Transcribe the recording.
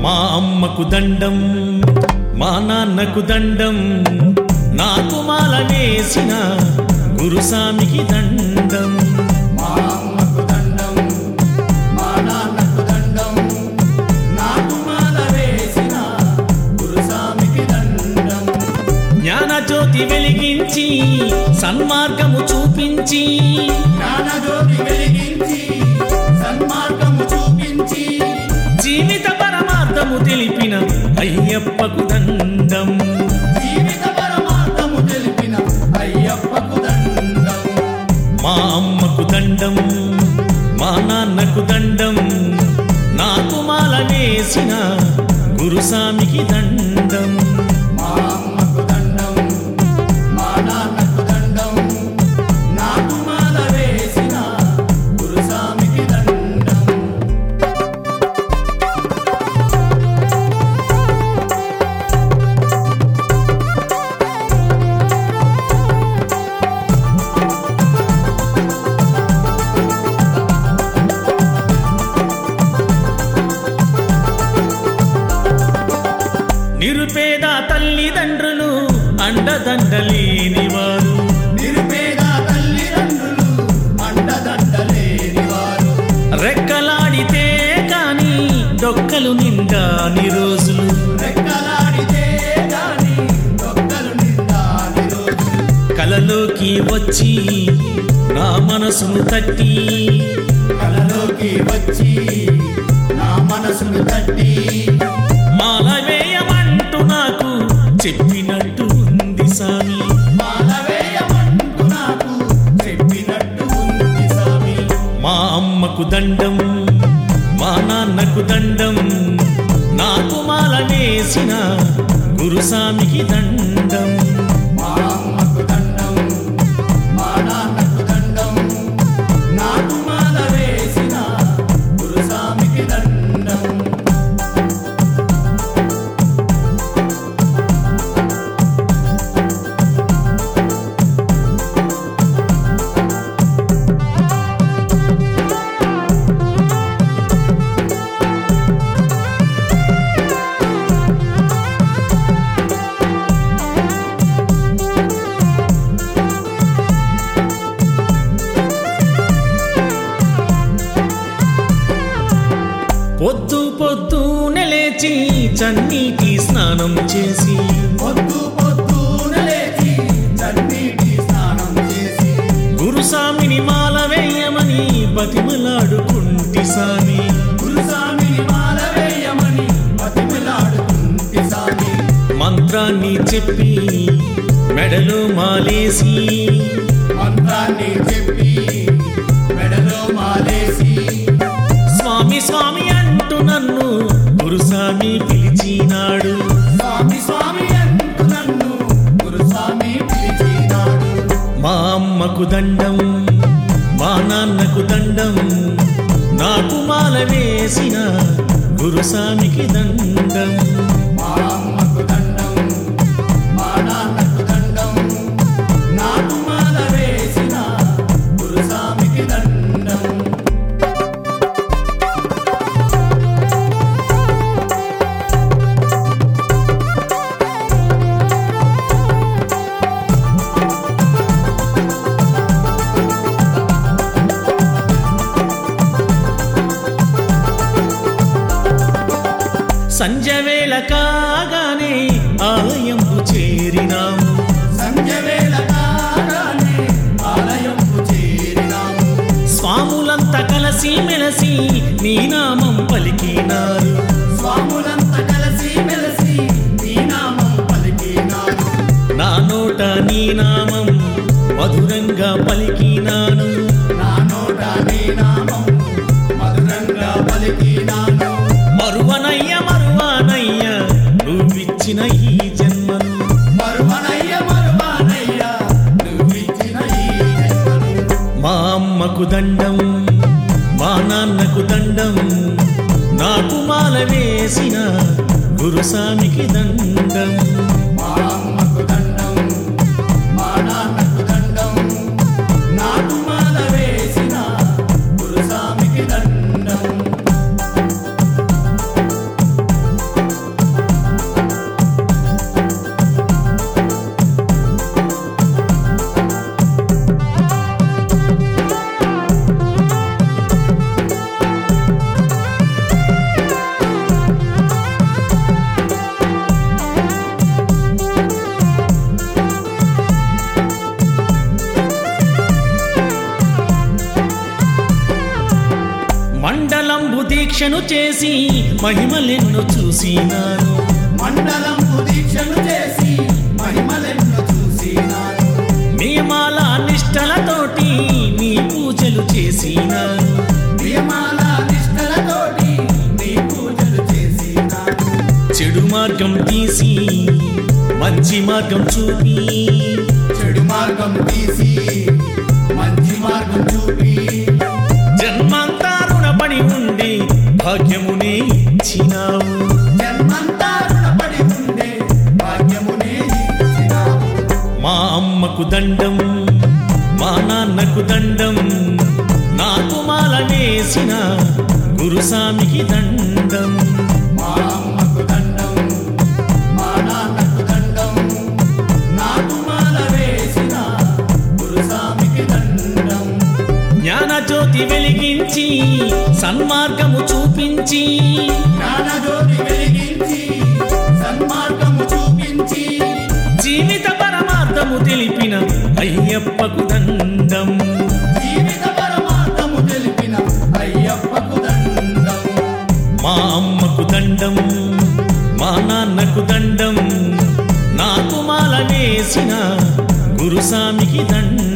మా అమ్మకు దండం మా నాన్నకు దండం నాకు మాల వేసిన గురుస్వామికి దండం మా అమ్మకు దండం మా నాన్నకు దండం నాకు మాల వేసిన గురుస్వామికి దండం జ్ఞానజ్యోతి వెలిగించి సన్మార్గము చూపించి జ్ఞానజ్యోతి వెలిగించి సన్మార్గము చూపించి జీవిత పరమార్థము తెలిపిన అయ్యప్పకు దండం జీవిత పరమార్థము తెలిపిన అయ్యప్పకు దండం మా అమ్మకు దండం మా నాన్నకు దండం నాకు మాల వేసిన గురుస్వామికి దండం మా అమ్మకు దండం మా నాన్నకు దండం నాకు మాల వేసిన గురుస్వామికి దండం నిరుపేద తల్లిదండ్రులు అండదండలేని వారు నిరుపేద తల్లిదండ్రులు అండదండలేని వారు రెక్కలాడితే కాని డొక్కలు నిండాని రోజులు రెక్కలాడితే గాని దొక్కలు నిండాని రోజు కలలోకి వచ్చి నా మనసును తట్టి కలలోకి వచ్చి నా మనసును తట్టి మాల వేయమంటూ నాకు చెప్పినట్టు ఉంది సామి మాల వేయమంటూ నాకు చెప్పినట్టు ఉంది స్వామి మా అమ్మకు దండం మా నాన్నకు దండం నాకు మాల వేసిన గురుస్వామికి దండం మా అమ్మకు దండం మా నాన్నకు దండం నాకు మాల వేసిన గురుస్వామికి దండం పొద్దు పొద్దు లేచి చన్నీటి స్నానం చేసి పొద్దు పొద్దున లేచి చన్నీటి స్నానం చేసి గురుస్వామిని మాల వేయమని బతిమలాడుకుంటి సామి గురుస్వామిని మాల వేయమని బతిమలాడుకుంటి స్వామి మంత్రాన్ని చెప్పి మెడలో మాలేసి మంత్రాన్ని చెప్పి మెడలో మాలేసి స్వామి స్వామి అంటూ నన్ను గురుస్వామి పిలిచినాడు స్వామి స్వామి అంటూ నన్ను గురుస్వామి పిలిచినాడు మా అమ్మకు దండం మా నాన్నకు దండం నాకు మాల వేసిన గురుస్వామికి దండం మా అమ్మకు దండం మా నాన్నకు దండం నాకు మాల వేసిన గురుస్వామికి దండం సంజవేళ కాగానే ఆలయంకు చేరినాము సంధ్యవేళ కాగానే ఆలయంకు చేరినాము స్వాములంతా కలసి మెలసి నీ నామం పలికినారు స్వాములంతా కలిసి మెలిసి నీ నామం పలికినారు నా నోట నీ నామం మధురంగా పలికినాను నా నోట నీ నామం మధురంగా పలికినాను మరువనయ్య మరువనయ్య నువ్విచ్చిన ఈ జన్మను మరువనయ్య మరువనయ్య నువ్విచ్చిన ఈ జన్మను మా అమ్మకు దండం మా నాన్నకు దండం నాకు మాల వేసిన గురుస్వామికి దండం మా అమ్మకు దండం మా నాన్నకు దండం నాకు మాల వేసిన గురుస్వామికి దండం దీక్షను చేసి మహిమలెన్నో చూసినాను మండలంపు దీక్షను చేసి మహిమలెన్నో చూసినాను నియమాల నిష్టలతోటి నీ పూజలు చేసినాను నియమాల నిష్టలతోటి నీ పూజలు చేసినాను చెడు మార్గం తీసి మంచి మార్గం చూపి చెడు మార్గం తీసి మంచి మార్గం చూపి జన్మంతా రుణపడి ఉండి భాగ్యమునే ఇచ్చినావు జన్మంతా రుణపడి ఉండే భాగ్యమునే ఇచ్చినావు మా అమ్మకు దండం మా నాన్నకు దండం నాకు మాల వేసిన గురుస్వామికి దండం మా అమ్మకు దండం మా నాన్నకు దండం నాకు మాల వేసిన గురుస్వామికి దండం జ్ఞానజ్యోతి వెలిగించి సన్మార్గము చూపించి జ్ఞానజ్యోతి వెలిగించి సన్మార్గము చూపించి జీవిత పరమార్థము తెలిపిన అయ్యప్పకు దండం జీవిత పరమార్థము తెలిపిన అయ్యప్పకు దండం మా అమ్మకు దండం మా నాన్నకు దండం నాకు మాల వేసిన గురుస్వామికి దండం